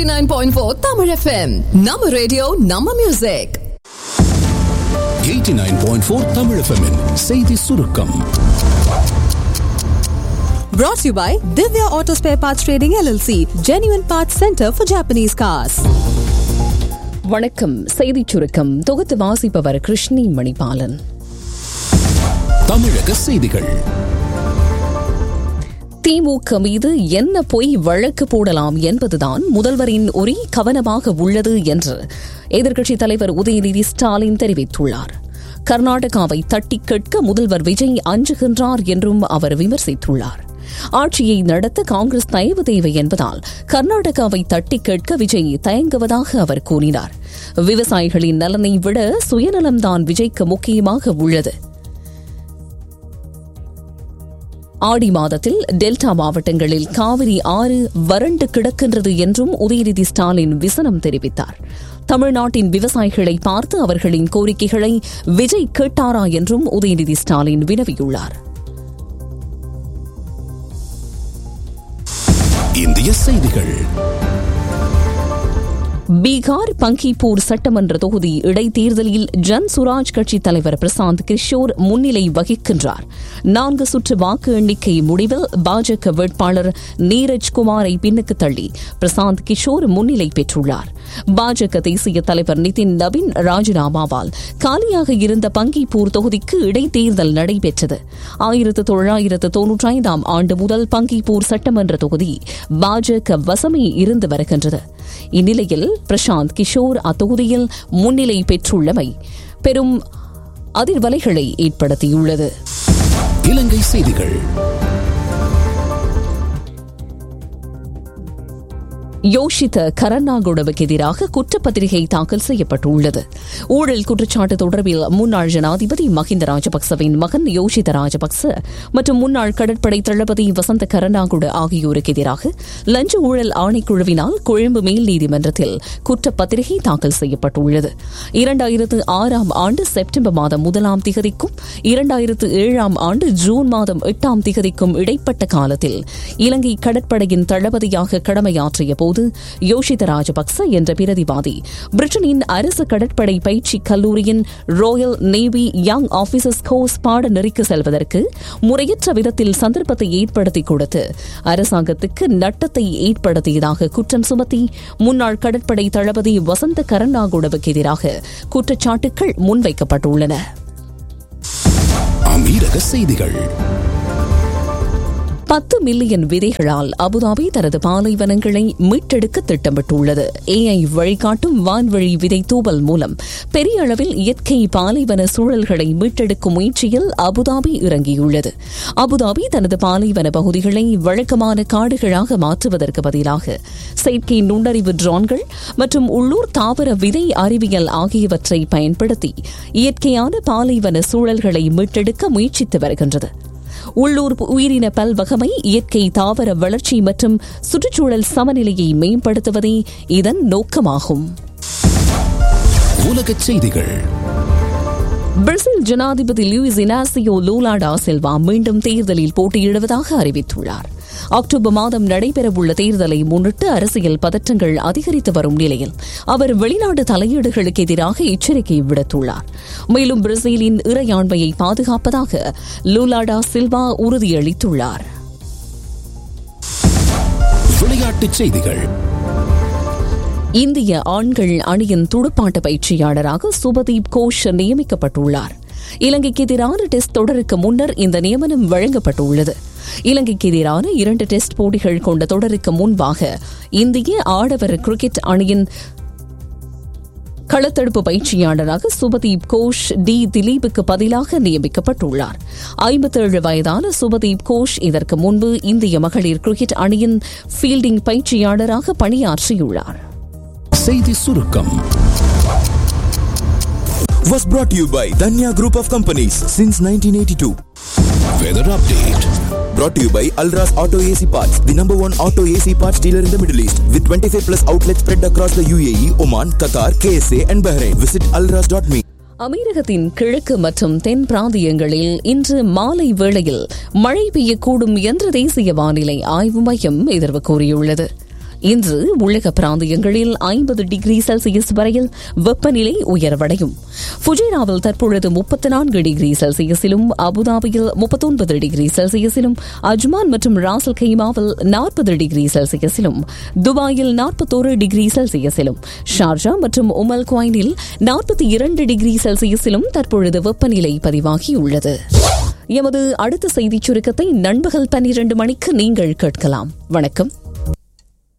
89.4 Tamil FM. நம்ம radio நம்ம music 89.4 Tamil FM -இன் செய்தி சுருக்கம் Brought to you by Divya Auto Spare Parts Trading LLC, Genuine Parts Center for Japanese Cars. வணக்கம் செய்திச் சுருக்கம் தொகுத்து வாசிப்பவர் கிருஷ்ணி மணிபாலன் தமிழக செய்திகள் திமுக மீது என்ன பொய் வழக்கு போடலாம் என்பதுதான் முதல்வரின் ஒரே கவனமாக உள்ளது என்று எதிர்க்கட்சித் தலைவர் உதயநிதி ஸ்டாலின் தெரிவித்துள்ளார் கர்நாடகாவை தட்டி கேட்க முதல்வர் விஜய் அஞ்சுகின்றார் என்றும் அவர் விமர்சித்துள்ளார் ஆட்சியை நடத்த காங்கிரஸ் தயவு தேவை என்பதால் கர்நாடகாவை தட்டி கேட்க விஜய் தயங்குவதாக அவர் கூறினார் விவசாயிகளின் நலனை விட சுயநலம்தான் விஜய்க்கு முக்கியமாக உள்ளது ஆடி மாதத்தில் டெல்டா மாவட்டங்களில் காவிரி ஆறு வறண்டு கிடக்கின்றது என்றும் உதயநிதி ஸ்டாலின் விசனம் தெரிவித்தார் தமிழ்நாட்டின் விவசாயிகளை பார்த்து அவர்களின் கோரிக்கைகளை விஜய் கேட்டாரா என்றும் உதயநிதி ஸ்டாலின் வினவியுள்ளார் இந்திய செய்திகள் பீகார் பங்கிப்பூர் சட்டமன்ற தொகுதி இடைத்தேர்தலில் ஜன் சுராஜ் கட்சி தலைவர் பிரசாந்த் கிஷோர் முன்னிலை வகிக்கின்றார் நான்கு சுற்று வாக்கு எண்ணிக்கை முடிவில் பாஜக வேட்பாளர் நீரஜ் குமாரை பின்னுக்கு தள்ளி பிரசாந்த் கிஷோர் முன்னிலை பெற்றுள்ளார் பாஜக தேசிய தலைவர் நிதின் நபின் ராஜினாமாவால் காலியாக இருந்த பங்கிப்பூர் தொகுதிக்கு இடைத்தேர்தல் நடைபெற்றது ஆயிரத்து தொள்ளாயிரத்து தொன்னூற்றி ஐந்தாம் ஆண்டு முதல் பங்கிப்பூர் சட்டமன்ற தொகுதி பாஜக வசமே இருந்து வருகின்றது இந்நிலையில் பிரசாந்த் கிஷோர் அத்தொகுதியில் முன்னிலை பெற்றுள்ளமை பெரும் அதிர்வலைகளை ஏற்படுத்தியுள்ளது இலங்கை செய்திகள் யோஷித கரன்னாகுடவுக்கு எதிராக குற்றப்பத்திரிகை தாக்கல் செய்யப்பட்டுள்ளது ஊழல் குற்றச்சாட்டு தொடர்பில் முன்னாள் ஜனாதிபதி மஹிந்த ராஜபக்சவின் மகன் யோஷித ராஜபக்ச மற்றும் முன்னாள் கடற்படை தளபதி வசந்த கரன்னாகுட ஆகியோருக்கு எதிராக லஞ்ச ஊழல் ஆணைக்குழுவினால் கொழும்பு மேல் நீதிமன்றத்தில் குற்றப்பத்திரிகை தாக்கல் செய்யப்பட்டுள்ளது இரண்டாயிரத்து ஆறாம் ஆண்டு செப்டம்பர் மாதம் முதலாம் திகதிக்கும் இரண்டாயிரத்து ஏழாம் ஆண்டு ஜூன் மாதம் எட்டாம் திகதிக்கும் இடைப்பட்ட காலத்தில் இலங்கை கடற்படையின் தளபதியாக கடமையாற்றிய போது யோஷித ராஜபக்ச என்ற பிரதிவாதி பிரிட்டனின் அரசு கடற்படை பயிற்சி கல்லூரியின் royal navy young officers course பாடநெறிக்கு செல்வதற்கு முறையற்ற விதத்தில் சந்தர்ப்பத்தை ஏற்படுத்தி கொடுத்து அரசாங்கத்துக்கு நட்டத்தை ஏற்படுத்தியதாக குற்றம் சுமத்தி முன்னாள் கடற்படை தளபதி வசந்த கரன்னாகுடவுக்கு எதிராக குற்றச்சாட்டுகள் முன்வைக்கப்பட்டுள்ளன அமீரக செய்திகள் பத்து மில்லியன் விதைகளால் அபுதாபி தனது பாலைவனங்களை மீட்டெடுக்க திட்டமிட்டுள்ளது ஏஐ வழிகாட்டும் வான்வழி விதை தூவல் மூலம் பெரிய அளவில் இயற்கை பாலைவன சூழல்களை மீட்டெடுக்கும் முயற்சியில் அபுதாபி இறங்கியுள்ளது அபுதாபி தனது பாலைவன பகுதிகளை வழக்கமான காடுகளாக மாற்றுவதற்கு பதிலாக செயற்கை நுண்ணறிவு ட்ரோன்கள் மற்றும் உள்ளூர் தாவர விதை அறிவியல் ஆகியவற்றை பயன்படுத்தி இயற்கையான பாலைவன சூழல்களை மீட்டெடுக்க முயற்சித்து வருகின்றது உள்ளூர் உயிரின பல்வகமை இயற்கை தாவர வளர்ச்சி மற்றும் சுற்றுச்சூழல் சமநிலையை மேம்படுத்துவதே இதன் நோக்கமாகும் உலக செய்திகள் பிரேசில் ஜனாதிபதி லூயிஸ் இனாசியோ லூலாடா செல்வா மீண்டும் தேர்தலில் போட்டியிடுவதாக அறிவித்துள்ளார் அக்டோபர் மாதம் நடைபெறவுள்ள தேர்தலை முன்னிட்டு அரசியல் பதற்றங்கள் அதிகரித்து வரும் நிலையில் அவர் வெளிநாட்டு தலையீடுகளுக்கு எதிராக எச்சரிக்கை விடுத்துள்ளார் மேலும் பிரேசிலின் இறையாண்மையை பாதுகாப்பதாக லூலாடா சில்வா உறுதியளித்துள்ளார் விளையாட்டுச் செய்திகள் இந்திய ஆண்கள் அணியின் துடுப்பாட்ட பயிற்சியாளராக சுபதீப் கோஷ் நியமிக்கப்பட்டுள்ளார் இலங்கைக்கு எதிரான டெஸ்ட் தொடருக்கு முன்னர் இந்த நியமனம் வழங்கப்பட்டுள்ளது இலங்கைக்கு எதிரான இரண்டு டெஸ்ட் போட்டிகள் கொண்ட தொடருக்கு முன்பாக இந்திய ஆடவர் கிரிக்கெட் அணியின் களத்தடுப்பு பயிற்சியாளராக சுபதீப் கோஷ் டி திலீப்புக்கு பதிலாக நியமிக்கப்பட்டுள்ளார் ஐம்பத்தேழு வயதான சுபதீப் கோஷ் இதற்கு முன்பு இந்திய மகளிர் கிரிக்கெட் அணியின் ஃபீல்டிங் பயிற்சியாளராக பணியாற்றியுள்ளார் செய்தி சுருக்கம் was brought to you by Danya Group of Companies since 1982. Weather update Brought to you by Alras Auto AC Parts, the number one auto AC parts dealer in the Middle East, with 25 plus outlets spread across the UAE, Oman, Qatar, KSA, and Bahrain. Visit alras.me. அமீரகத்தின் கிழக்கு மற்றும் தென் பிராந்தியங்களில் இன்று மாலை வேளையில் மழை பெய்யக்கூடும் என்று தேசிய வானிலை ஆய்வு மையம் எதிர்வு கூறியுள்ளது இன்று உலக பிராந்தியங்களில் ஐம்பது டிகிரி செல்சியஸ் வரையில் வெப்பநிலை உயர்வடையும் ஃபுஜேராவில் தற்பொழுது முப்பத்தி நான்கு டிகிரி செல்சியஸிலும் அபுதாபியில் முப்பத்தொன்பது டிகிரி செல்சியஸிலும் அஜ்மான் மற்றும் ராசல் கைமாவில் நாற்பது டிகிரி செல்சியஸிலும் துபாயில் நாற்பத்தோரு டிகிரி செல்சியஸிலும் ஷார்ஜா மற்றும் உமல் குவைனில் நாற்பத்தி இரண்டு டிகிரி செல்சியஸிலும் தற்பொழுது வெப்பநிலை பதிவாகியுள்ளது எமது அடுத்த செய்திச் சுருக்கத்தை நண்பகல் பன்னிரண்டு மணிக்கு நீங்கள் கேட்கலாம் வணக்கம்